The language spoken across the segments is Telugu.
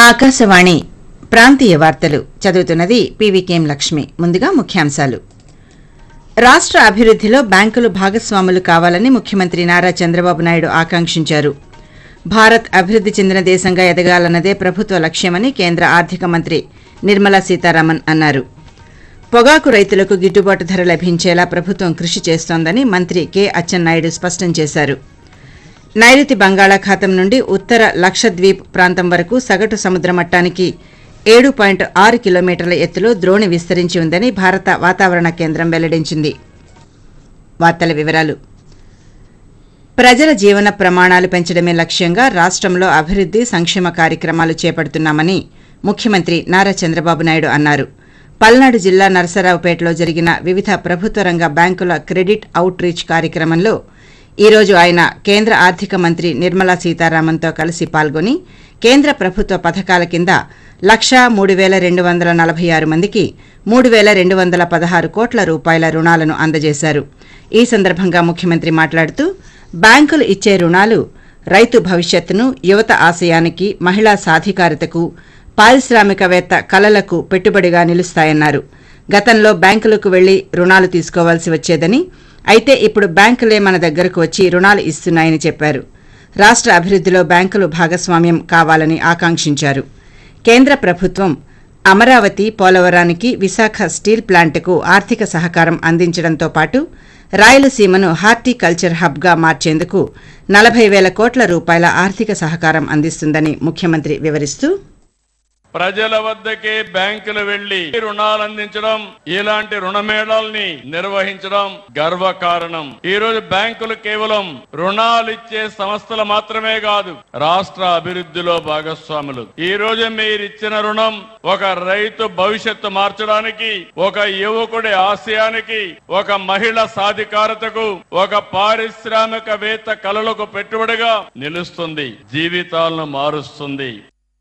ఆకాశవాణి ప్రాంతీయ వార్తలు చదువుతున్నది పీవీకేఎం లక్ష్మి ముందుగా ముఖ్యాంశాలు రాష్ట్ర అభివృద్ధిలో బ్యాంకులు భాగస్వాములు కావాలని ముఖ్యమంత్రి నారా చంద్రబాబు నాయుడు ఆకాంక్షించారు భారత్ అభివృద్ధి చెందిన దేశంగా ఎదగాలన్నదే ప్రభుత్వ లక్ష్యమని కేంద్ర ఆర్థిక మంత్రి నిర్మలా సీతారామన్ అన్నారు పొగాకు రైతులకు గిట్టుబాటు ధర లభించేలా ప్రభుత్వం కృషి చేస్తోందని మంత్రి కె అచ్చెన్నాయుడు స్పష్టం చేశారు నైరుతి బంగాళాఖాతం నుండి ఉత్తర లక్షద్వీప్ ప్రాంతం వరకు సగటు సముద్ర మట్టానికి ఏడు పాయింట్ ఆరు కిలోమీటర్ల ఎత్తులో ద్రోణి విస్తరించి ఉందని భారత వాతావరణ కేంద్రం వెల్లడించింది వార్తల వివరాలు ప్రజల జీవన ప్రమాణాలు పెంచడమే లక్ష్యంగా రాష్ట్రంలో అభివృద్ధి సంక్షేమ కార్యక్రమాలు చేపడుతున్నామని ముఖ్యమంత్రి నారా చంద్రబాబు నాయుడు అన్నారు పల్నాడు జిల్లా నరసరావుపేటలో జరిగిన వివిధ ప్రభుత్వ రంగ బ్యాంకుల క్రెడిట్ అవుట్ రీచ్ కార్యక్రమంలో ఈ రోజు ఆయన కేంద్ర ఆర్థిక మంత్రి నిర్మలా సీతారామన్తో కలిసి పాల్గొని కేంద్ర ప్రభుత్వ పథకాల కింద లక్షా మూడు వేల రెండు వందల నలభై ఆరు మందికి మూడు వేల రెండు వందల పదహారు కోట్ల రూపాయల రుణాలను అందజేశారు ఈ సందర్భంగా ముఖ్యమంత్రి మాట్లాడుతూ బ్యాంకులు ఇచ్చే రుణాలు రైతు భవిష్యత్తును యువత ఆశయానికి మహిళా సాధికారతకు పారిశ్రామికవేత్త కలలకు పెట్టుబడిగా నిలుస్తాయన్నారు గతంలో బ్యాంకులకు వెళ్లి రుణాలు తీసుకోవాల్సి వచ్చేదని అయితే ఇప్పుడు బ్యాంకులే మన దగ్గరకు వచ్చి రుణాలు ఇస్తున్నాయని చెప్పారు రాష్ట్ర అభివృద్ధిలో బ్యాంకులు భాగస్వామ్యం కావాలని ఆకాంక్షించారు కేంద్ర ప్రభుత్వం అమరావతి పోలవరానికి విశాఖ స్టీల్ ప్లాంటుకు ఆర్థిక సహకారం అందించడంతో పాటు రాయలసీమను హార్టికల్చర్ హబ్గా మార్చేందుకు నలభై వేల కోట్ల రూపాయల ఆర్థిక సహకారం అందిస్తుందని ముఖ్యమంత్రి వివరిస్తూ ప్రజల వద్దకే బ్యాంకులు వెళ్లి రుణాలు అందించడం ఇలాంటి రుణమేళాల్ని నిర్వహించడం గర్వకారణం ఈ రోజు బ్యాంకులు కేవలం రుణాలు ఇచ్చే సంస్థలు మాత్రమే కాదు రాష్ట్ర అభివృద్ధిలో భాగస్వాములు ఈ రోజు మీరు ఇచ్చిన రుణం ఒక రైతు భవిష్యత్తు మార్చడానికి ఒక యువకుడి ఆశయానికి ఒక మహిళ సాధికారతకు ఒక పారిశ్రామికవేత్త కలలకు పెట్టుబడిగా నిలుస్తుంది జీవితాలను మారుస్తుంది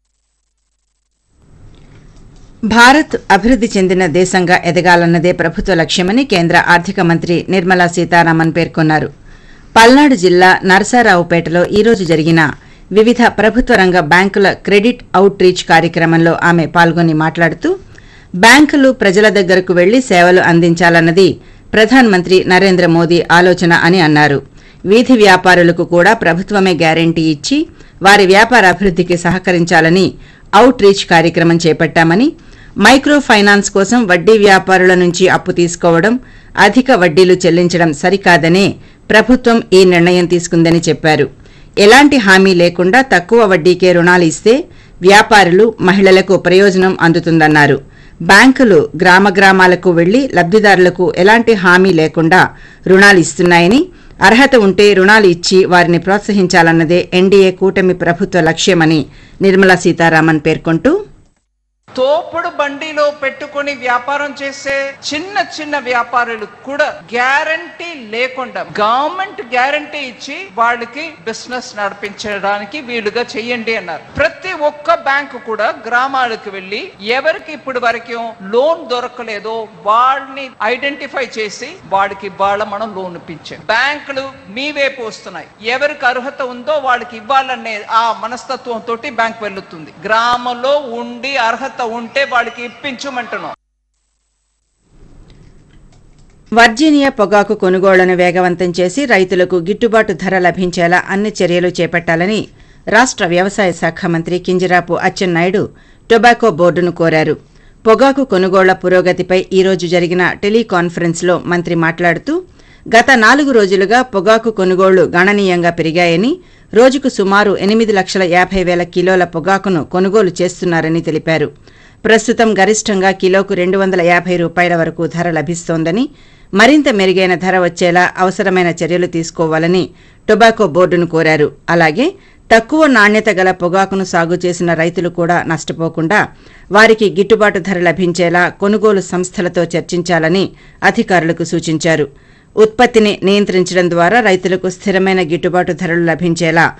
భారత్ అభివృద్ధి చెందిన దేశంగా ఎదగాలన్నదే ప్రభుత్వ లక్ష్యమని కేంద్ర ఆర్థిక మంత్రి నిర్మలా సీతారామన్ పేర్కొన్నారు పల్నాడు జిల్లా నరసారావుపేటలో ఈ రోజు జరిగిన వివిధ ప్రభుత్వ రంగ బ్యాంకుల క్రెడిట్ అవుట్ రీచ్ కార్యక్రమంలో ఆమె పాల్గొని మాట్లాడుతూ బ్యాంకులు ప్రజల దగ్గరకు వెళ్లి సేవలు అందించాలన్నది ప్రధానమంత్రి నరేంద్ర మోదీ ఆలోచన అని అన్నారు వీధి వ్యాపారులకు కూడా ప్రభుత్వమే గ్యారంటీ ఇచ్చి వారి వ్యాపార అభివృద్ధికి సహకరించాలని అవుట్ రీచ్ కార్యక్రమం చేపట్టామని మైక్రో ఫైనాన్స్ కోసం వడ్డీ వ్యాపారుల నుంచి అప్పు తీసుకోవడం అధిక వడ్డీలు చెల్లించడం సరికాదనే ప్రభుత్వం ఈ నిర్ణయం తీసుకుందని చెప్పారు ఎలాంటి హామీ లేకుండా తక్కువ వడ్డీకే రుణాలు ఇస్తే వ్యాపారులు మహిళలకు ప్రయోజనం అందుతుందన్నారు బ్యాంకులు గ్రామ గ్రామాలకు వెళ్లి లబ్దిదారులకు ఎలాంటి హామీ లేకుండా రుణాలు ఇస్తున్నాయని అర్హత ఉంటే రుణాలు ఇచ్చి వారిని ప్రోత్సహించాలన్నదే ఎన్డీఏ కూటమి ప్రభుత్వ లక్ష్యమని నిర్మలా సీతారామన్ పేర్కొంటూ తోపుడు బండిలో పెట్టుకొని వ్యాపారం చేసే చిన్న చిన్న వ్యాపారులకు కూడా గ్యారంటీ లేకుండా గవర్నమెంట్ గ్యారంటీ ఇచ్చి వాళ్ళకి బిజినెస్ నడిపించడానికి వీలుగా చెయ్యండి అన్నారు ప్రతి ఒక్క బ్యాంకు కూడా గ్రామాలకు వెళ్ళి ఎవరికి ఇప్పుడు వరకు లోన్ దొరకలేదో వాళ్ళని ఐడెంటిఫై చేసి వాడికి వాళ్ళ మనం లోన్ ఇప్పించాం బ్యాంకులు మీ వైపు వస్తున్నాయి ఎవరికి అర్హత ఉందో వాళ్ళకి ఇవ్వాలనే ఆ మనస్తత్వం తోటి బ్యాంక్ వెళ్తుంది గ్రామంలో ఉండి అర్హత ఉంటే వాళ్ళకి ఇప్పించమంటున్నాం వర్జీనియా పొగాకు కొనుగోళ్లను వేగవంతం చేసి రైతులకు గిట్టుబాటు ధర లభించేలా అన్ని చర్యలు చేపట్టాలని రాష్ట్ర వ్యవసాయ శాఖ మంత్రి కింజరాపు అచ్చెన్నాయుడు టొబాకో బోర్డును కోరారు పొగాకు కొనుగోళ్ల పురోగతిపై ఈ రోజు జరిగిన టెలికాన్ఫరెన్స్లో మంత్రి మాట్లాడుతూ గత నాలుగు రోజులుగా పొగాకు కొనుగోళ్లు గణనీయంగా పెరిగాయని రోజుకు సుమారు ఎనిమిది లక్షల యాభై వేల కిలోల పొగాకును కొనుగోలు చేస్తున్నారని తెలిపారు ప్రస్తుతం గరిష్టంగా కిలోకు రెండు వందల యాభై రూపాయల వరకు ధర లభిస్తోందని మరింత మెరుగైన ధర వచ్చేలా అవసరమైన చర్యలు తీసుకోవాలని టొబాకో బోర్డును కోరారు అలాగే తక్కువ నాణ్యత గల పొగాకును సాగు చేసిన రైతులు కూడా నష్టపోకుండా వారికి గిట్టుబాటు ధర లభించేలా కొనుగోలు సంస్థలతో చర్చించాలని అధికారులకు సూచించారు ఉత్పత్తిని నియంత్రించడం ద్వారా రైతులకు స్థిరమైన గిట్టుబాటు ధరలు లభించేలా